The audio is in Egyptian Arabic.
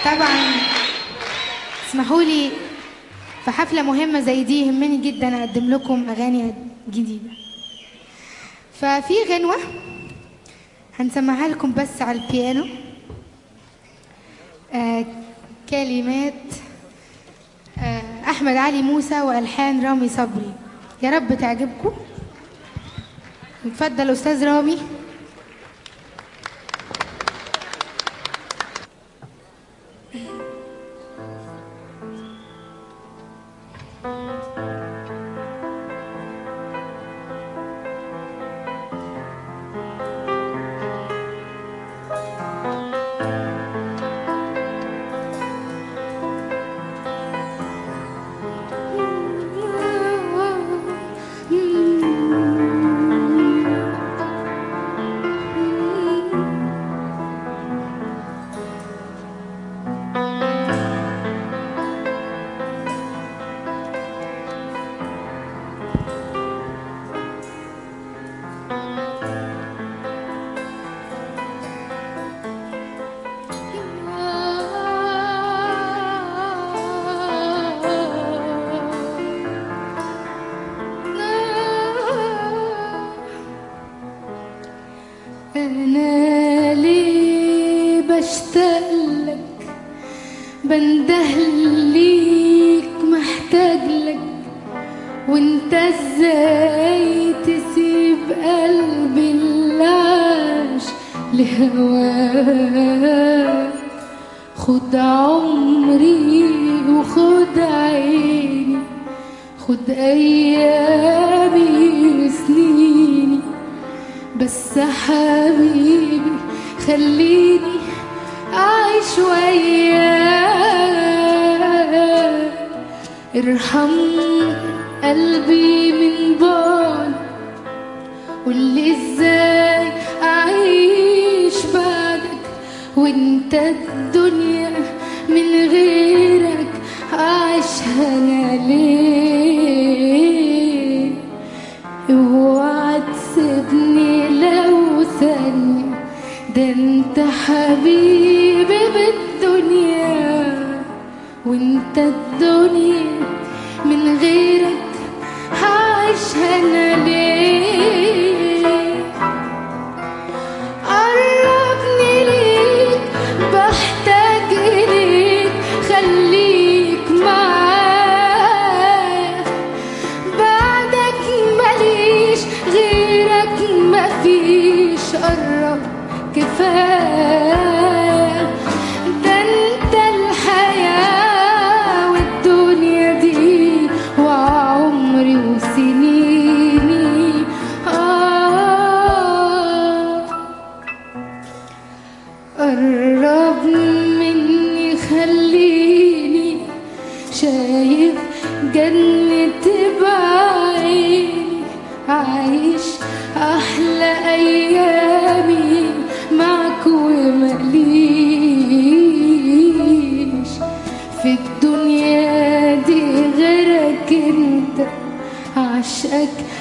طبعا اسمحوا لي في حفلة مهمة زي دي يهمني جدا أقدم لكم أغاني جديدة ففي غنوة هنسمعها لكم بس على البيانو آه كلمات آه أحمد علي موسى وألحان رامي صبري يا رب تعجبكم اتفضل أستاذ رامي أنا ليه بشتاق لك بنده ليك محتاج لك وانت ازاي تسيب قلبي اللي عاش لهواك خد عمري وخد عيني خد ايامي وسنيني بس حبيبي خليني أعيش وياك ارحم قلبي من بعد قولي ازاي أعيش بعدك وانت الدنيا من غيرك أعيشها أنا ليه اوعى تسيبني لو ثانية ده انت حبيبي بالدنيا وانت الدنيا من غيرك هعيشها انا ليه قربني ليك بحتاج اليك خليك معايا بعدك ماليش غيرك مفيش قرب كفاية ده انت الحياة والدنيا دي وعمري وسنيني آه قرب مني خليني شايف جنة بعيني عايش أحلى أيامي معك ومليش في الدنيا دي غيرك انت عشقك